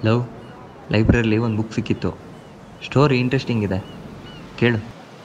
Love ಲೈಬ್ರರಿಲಿ ಒಂದು book ಸಿಕ್ಕಿತ್ತು story interesting ಇದೆ ಕೇಳು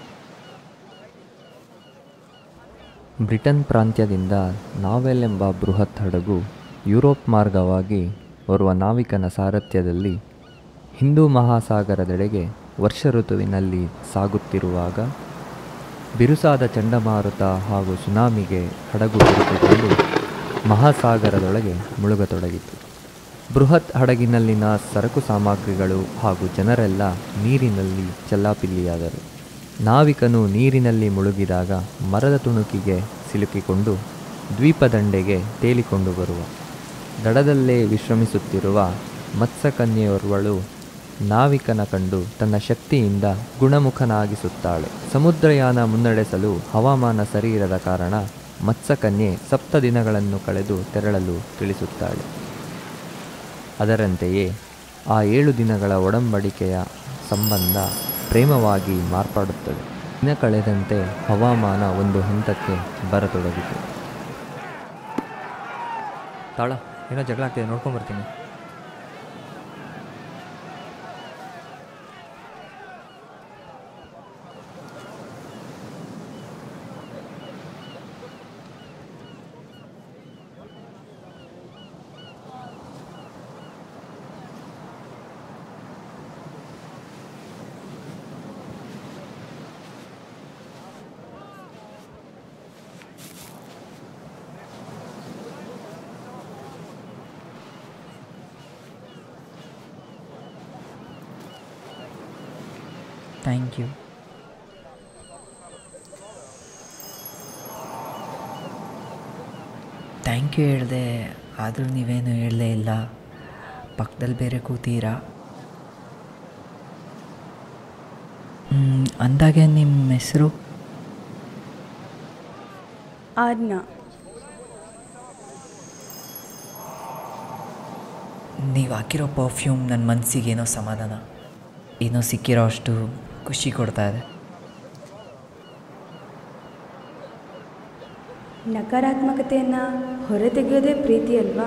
ಬ್ರಿಟನ್ ಪ್ರಾಂತ್ಯದಿಂದ ನಾವೆಲ್ ಎಂಬ ಬೃಹತ್ ಹಡಗು ಯುರೋಪ್ ಮಾರ್ಗವಾಗಿ ಓರ್ವ ನಾವಿಕನ ಸಾರಥ್ಯದಲ್ಲಿ ಹಿಂದೂ ಮಹಾಸಾಗರದೆಡೆಗೆ ವರ್ಷ ಋತುವಿನಲ್ಲಿ ಸಾಗುತ್ತಿರುವಾಗ ಬಿರುಸಾದ ಚಂಡಮಾರುತ ಹಾಗೂ ಸುನಾಮಿಗೆ ಹಡಗು ಬಿರುಕುಗೊಂಡು ಮಹಾಸಾಗರದೊಳಗೆ ಮುಳುಗತೊಡಗಿತು ಬೃಹತ್ ಹಡಗಿನಲ್ಲಿನ ಸರಕು ಸಾಮಗ್ರಿಗಳು ಹಾಗೂ ಜನರೆಲ್ಲ ನೀರಿನಲ್ಲಿ ಚೆಲ್ಲಾಪಿಲ್ಲಿಯಾದರು ನಾವಿಕನು ನೀರಿನಲ್ಲಿ ಮುಳುಗಿದಾಗ ಮರದ ತುಣುಕಿಗೆ ಸಿಲುಕಿಕೊಂಡು ದ್ವೀಪದಂಡೆಗೆ ತೇಲಿಕೊಂಡು ಬರುವ ದಡದಲ್ಲೇ ವಿಶ್ರಮಿಸುತ್ತಿರುವ ಮತ್ಸ್ಯಕನ್ಯೆಯೋರ್ವಳು ನಾವಿಕನ ಕಂಡು ತನ್ನ ಶಕ್ತಿಯಿಂದ ಗುಣಮುಖನಾಗಿಸುತ್ತಾಳೆ ಸಮುದ್ರಯಾನ ಮುನ್ನಡೆಸಲು ಹವಾಮಾನ ಸರಿ ಇರದ ಕಾರಣ ಮತ್ಸ್ಯಕನ್ಯೆ ಸಪ್ತ ದಿನಗಳನ್ನು ಕಳೆದು ತೆರಳಲು ತಿಳಿಸುತ್ತಾಳೆ ಅದರಂತೆಯೇ ಆ ಏಳು ದಿನಗಳ ಒಡಂಬಡಿಕೆಯ ಸಂಬಂಧ ಪ್ರೇಮವಾಗಿ ಮಾರ್ಪಾಡುತ್ತದೆ ದಿನ ಕಳೆದಂತೆ ಹವಾಮಾನ ಒಂದು ಹಂತಕ್ಕೆ ಬರತೊಡಗಿತು ತಾಳ ಏನೋ ಜಗಳ ಆಗ್ತಿದೆ ನೋಡ್ಕೊಂಬರ್ತೀನಿ ಥ್ಯಾಂಕ್ ಯು ಥ್ಯಾಂಕ್ ಯು ಹೇಳಿದೆ ಆದರೂ ನೀವೇನು ಹೇಳಲೇ ಇಲ್ಲ ಪಕ್ಕದಲ್ಲಿ ಬೇರೆ ಕೂತೀರಾ ಮ್, ಅಂದಾಗೆ ನಿಮ್ಮ ಹೆಸರು ಆರ್ನ ನೀವು ಹಾಕಿರೋ ಪರ್ಫ್ಯೂಮ್ ನನ್ನ ಮನಸ್ಸಿಗೆ ಏನೋ ಸಮಾಧಾನ ಏನೋ ಸಿಕ್ಕಿರೋ ಅಷ್ಟು ಖುಷಿ ಕೊಡ್ತಾ ಇದೆ ನಕಾರಾತ್ಮಕತೆಯನ್ನು ಹೊರತೆಗೆಯೋದೇ ಪ್ರೀತಿ ಅಲ್ವಾ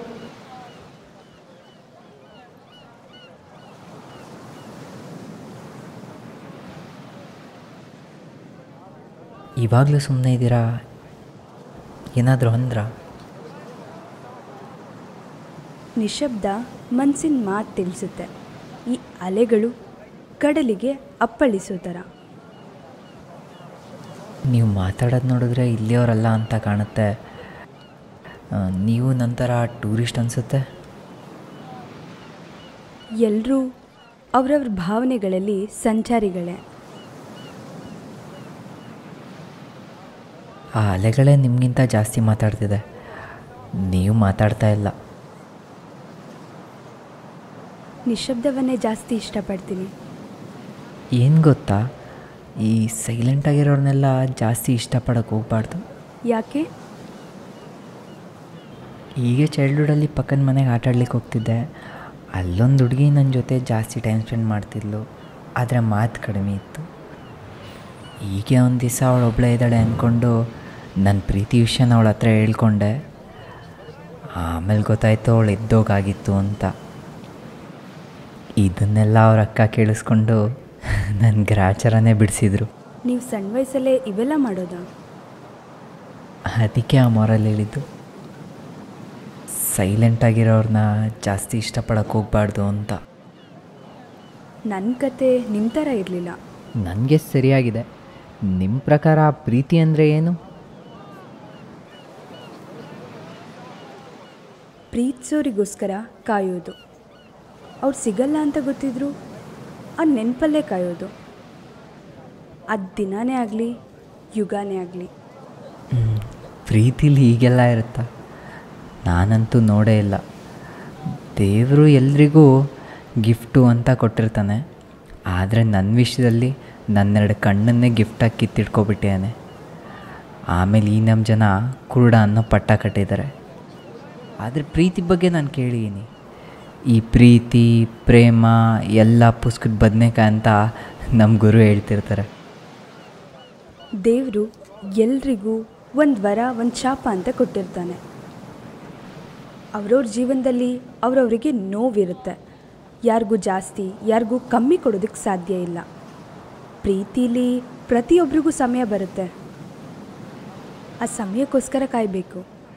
ಇವಾಗಲೂ ಸುಮ್ಮನೆ ಇದ್ದೀರಾ ಏನಾದರೂ ಅಂದ್ರ ನಿಶಬ್ದ ಮನಸ್ಸಿನ ಮಾತು ತಿಳಿಸುತ್ತೆ ಈ ಅಲೆಗಳು ಕಡಲಿಗೆ ಅಪ್ಪಳಿಸೋ ಥರ ನೀವು ಮಾತಾಡೋದು ನೋಡಿದ್ರೆ ಇಲ್ಲಿಯವರಲ್ಲ ಅಂತ ಕಾಣುತ್ತೆ ಆ, ನೀವು ನಂತರ ಟೂರಿಸ್ಟ್ ಅನಿಸುತ್ತೆ ಎಲ್ಲರೂ ಅವರವ್ರ ಭಾವನೆಗಳಲ್ಲಿ ಸಂಚಾರಿಗಳೇ ಆ ಅಲೆಗಳೇ ನಿಮಗಿಂತ ಜಾಸ್ತಿ ಮಾತಾಡ್ತಿದೆ ನೀವು ಮಾತಾಡ್ತಾ ಇಲ್ಲ ನಿಶಬ್ದವನ್ನೇ ಜಾಸ್ತಿ ಇಷ್ಟಪಡ್ತೀನಿ ಏನು ಗೊತ್ತಾ ಈ ಸೈಲೆಂಟ್ ಆಗಿರೋರ್ನೆಲ್ಲ ಜಾಸ್ತಿ ಇಷ್ಟಪಡೋಕೆ ಹೋಗ್ಬಾರ್ದು ಯಾಕೆ ಹೀಗೆ ಚೈಲ್ಡ್ಹುಡಲ್ಲಿ ಪಕ್ಕದ ಮನೆಗೆ ಆಟ ಆಡ್ಲಿಕ್ಕೆ ಹೋಗ್ತಿದ್ದೆ ಅಲ್ಲೊಂದು ಹುಡುಗಿ ನನ್ನ ಜೊತೆ ಜಾಸ್ತಿ ಟೈಮ್ ಸ್ಪೆಂಡ್ ಮಾಡ್ತಿದ್ಲು ಆದರೆ ಮಾತು ಕಡಿಮೆ ಇತ್ತು ಹೀಗೆ ಒಂದು ದಿವಸ ಅವಳು ಒಬ್ಬಳೇ ಇದ್ದಾಳೆ ಅಂದ್ಕೊಂಡು ನನ್ನ ಪ್ರೀತಿ ವಿಷಯನ ಅವಳ ಹತ್ರ ಹೇಳ್ಕೊಂಡೆ ಆಮೇಲೆ ಗೊತ್ತಾಯ್ತು ಅವಳು ಎದ್ದೋಗಾಗಿತ್ತು ಅಂತ ಇದನ್ನೆಲ್ಲ ಅವ್ರ ಅಕ್ಕ ಕೇಳಿಸ್ಕೊಂಡು ನನ್ನ ಗ್ರಾಚಾರನೇ ಬಿಡಿಸಿದ್ರು ನೀವು ಸಣ್ಣ ವಯಸ್ಸಲ್ಲೇ ಇವೆಲ್ಲ ಮಾಡೋದಾ ಅದಕ್ಕೆ ಆ ಮೊರಲ್ ಹೇಳಿದ್ದು ಸೈಲೆಂಟ್ ಆಗಿರೋರನ್ನ ಜಾಸ್ತಿ ಇಷ್ಟಪಡಕ್ಕೆ ಹೋಗ್ಬಾರ್ದು ಅಂತ ನನ್ನ ಕತೆ ನಿಮ್ಮ ಥರ ಇರಲಿಲ್ಲ ನನಗೆ ಸರಿಯಾಗಿದೆ ನಿಮ್ಮ ಪ್ರಕಾರ ಪ್ರೀತಿ ಅಂದರೆ ಏನು ಪ್ರೀತಿಸೋರಿಗೋಸ್ಕರ ಕಾಯೋದು ಅವ್ರು ಸಿಗಲ್ಲ ಅಂತ ಗೊತ್ತಿದ್ರು ಆ ನೆನಪಲ್ಲೇ ಕಾಯೋದು ಅದು ದಿನಾನೇ ಆಗಲಿ ಯುಗಾನೇ ಆಗಲಿ ಹ್ಮ್. ಪ್ರೀತಿಲಿ ಹೀಗೆಲ್ಲ ಇರುತ್ತಾ ನಾನಂತೂ ನೋಡೇ ಇಲ್ಲ ದೇವರು ಎಲ್ರಿಗೂ ಗಿಫ್ಟು ಅಂತ ಕೊಟ್ಟಿರ್ತಾನೆ ಆದರೆ ನನ್ನ ವಿಷಯದಲ್ಲಿ ನನ್ನೆರಡು ಕಣ್ಣನ್ನೇ ಗಿಫ್ಟಾಗಿ ಕಿತ್ತಿಟ್ಕೊಬಿಟ್ಟಿದ್ದಾನೆ ಆಮೇಲೆ ಈ ನಮ್ಮ ಜನ ಕುರುಡ ಅನ್ನೋ ಪಟ್ಟ ಕಟ್ಟಿದ್ದಾರೆ ಆದರೆ ಪ್ರೀತಿ ಬಗ್ಗೆ ನಾನು ಕೇಳಿದ್ದೀನಿ ಈ ಪ್ರೀತಿ ಪ್ರೇಮ ಎಲ್ಲ ಪುಸ್ತಕದ ಬದನೇಕಾಯಿ ಅಂತ ನಮ್ಮ ಗುರು ಹೇಳ್ತಿರ್ತಾರೆ ದೇವರು ಎಲ್ರಿಗೂ ಒಂದು ವರ ಒಂದು ಶಾಪ ಅಂತ ಕೊಟ್ಟಿರ್ತಾನೆ ಅವ್ರವ್ರ ಜೀವನದಲ್ಲಿ ಅವ್ರವರಿಗೆ ನೋವಿರುತ್ತೆ ಯಾರಿಗೂ ಜಾಸ್ತಿ ಯಾರಿಗೂ ಕಮ್ಮಿ ಕೊಡೋದಕ್ಕೆ ಸಾಧ್ಯ ಇಲ್ಲ ಪ್ರೀತಿಲಿ ಪ್ರತಿಯೊಬ್ಬರಿಗೂ ಸಮಯ ಬರುತ್ತೆ ಆ ಸಮಯಕ್ಕೋಸ್ಕರ ಕಾಯಬೇಕು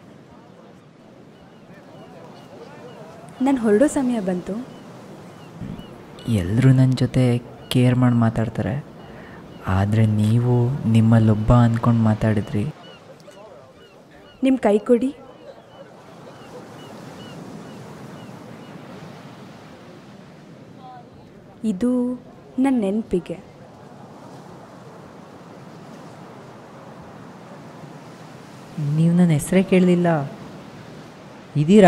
ನಾನು ಹೊರಡೋ ಸಮಯ ಬಂತು ಎಲ್ಲರೂ ನನ್ನ ಜೊತೆ ಕೇರ್ ಮಾಡಿ ಮಾತಾಡ್ತಾರೆ ಆದರೆ ನೀವು ನಿಮ್ಮಲ್ಲೊಬ್ಬ ಅಂದ್ಕೊಂಡು ಮಾತಾಡಿದ್ರಿ ನಿಮ್ಮ ಕೈ ಕೊಡಿ ಇದು ನನ್ನ ನೆನಪಿಗೆ ನೀವು ನನ್ನ ಹೆಸರೇ ಕೇಳಲಿಲ್ಲ ಇದ್ದೀರಾ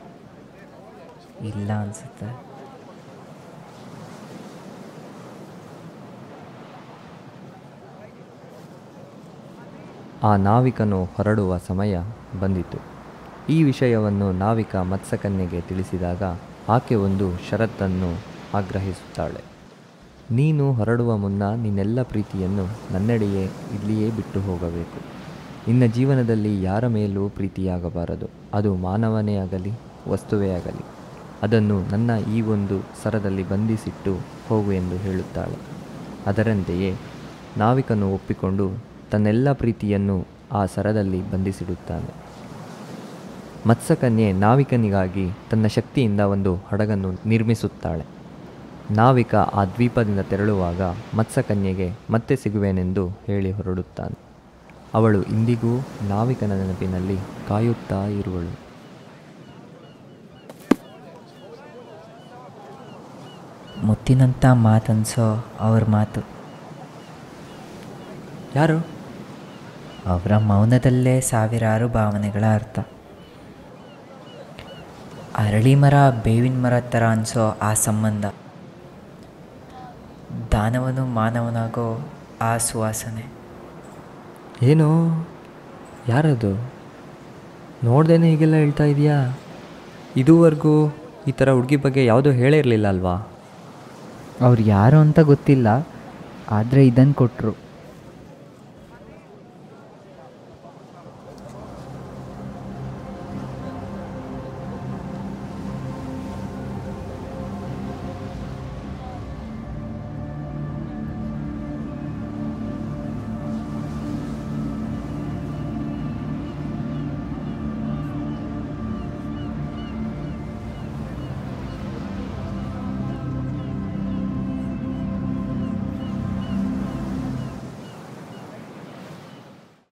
ಇಲ್ಲ ಅನಿಸುತ್ತೆ ಆ ನಾವಿಕನು ಹೊರಡುವ ಸಮಯ ಬಂದಿತು ಈ ವಿಷಯವನ್ನು ನಾವಿಕ ಮತ್ಸ್ಯಕನ್ಯೆಗೆ ತಿಳಿಸಿದಾಗ ಆಕೆ ಒಂದು ಷರತ್ತನ್ನು ಆಗ್ರಹಿಸುತ್ತಾಳೆ ನೀನು ಹೊರಡುವ ಮುನ್ನ ನಿನ್ನೆಲ್ಲ ಪ್ರೀತಿಯನ್ನು ನನ್ನೆಡೆಯೇ ಇಲ್ಲಿಯೇ ಬಿಟ್ಟು ಹೋಗಬೇಕು ನಿನ್ನ ಜೀವನದಲ್ಲಿ ಯಾರ ಮೇಲೂ ಪ್ರೀತಿಯಾಗಬಾರದು ಅದು ಮಾನವನೇ ಆಗಲಿ ವಸ್ತುವೇ ಆಗಲಿ ಅದನ್ನು ನನ್ನ ಈ ಒಂದು ಸರದಲ್ಲಿ ಬಂಧಿಸಿಟ್ಟು ಹೋಗು ಎಂದು ಹೇಳುತ್ತಾಳೆ ಅದರಂತೆಯೇ ನಾವಿಕನು ಒಪ್ಪಿಕೊಂಡು ತನ್ನೆಲ್ಲ ಪ್ರೀತಿಯನ್ನು ಆ ಸರದಲ್ಲಿ ಬಂಧಿಸಿಡುತ್ತಾನೆ ಮತ್ಸ್ಯಕನ್ಯೆ ನಾವಿಕನಿಗಾಗಿ ತನ್ನ ಶಕ್ತಿಯಿಂದ ಒಂದು ಹಡಗನ್ನು ನಿರ್ಮಿಸುತ್ತಾಳೆ ನಾವಿಕ ಆ ದ್ವೀಪದಿಂದ ತೆರಳುವಾಗ ಮತ್ಸ್ಯಕನ್ಯೆಗೆ ಮತ್ತೆ ಸಿಗುವೆನೆಂದು ಹೇಳಿ ಹೊರಡುತ್ತಾನೆ ಅವಳು ಇಂದಿಗೂ ನಾವಿಕನ ನೆನಪಿನಲ್ಲಿ ಕಾಯುತ್ತಾ ಇರುವಳು ಮುತ್ತಿನಂಥ ಮಾತನ್ಸೋ ಅವ್ರ ಮಾತು ಯಾರು ಅವರ ಮೌನದಲ್ಲೇ ಸಾವಿರಾರು ಭಾವನೆಗಳ ಅರ್ಥ ಅರಳಿ ಮರ ಬೇವಿನ ಮರ ಥರ ಅನಿಸೋ ಆ ಸಂಬಂಧ ದಾನವನು ಮಾನವನಾಗೋ ಆ ಸುವಾಸನೆ ಏನು ಯಾರದು ನೋಡ್ದೇನೆ ಹೀಗೆಲ್ಲ ಹೇಳ್ತಾ ಇದೆಯಾ ಇದುವರೆಗೂ ಈ ಥರ ಹುಡುಗಿ ಬಗ್ಗೆ ಯಾವುದೂ ಹೇಳೇ ಇರಲಿಲ್ಲ ಅಲ್ವಾ ಅವ್ರು ಯಾರು ಅಂತ ಗೊತ್ತಿಲ್ಲ ಆದರೆ ಇದನ್ನು ಕೊಟ್ಟರು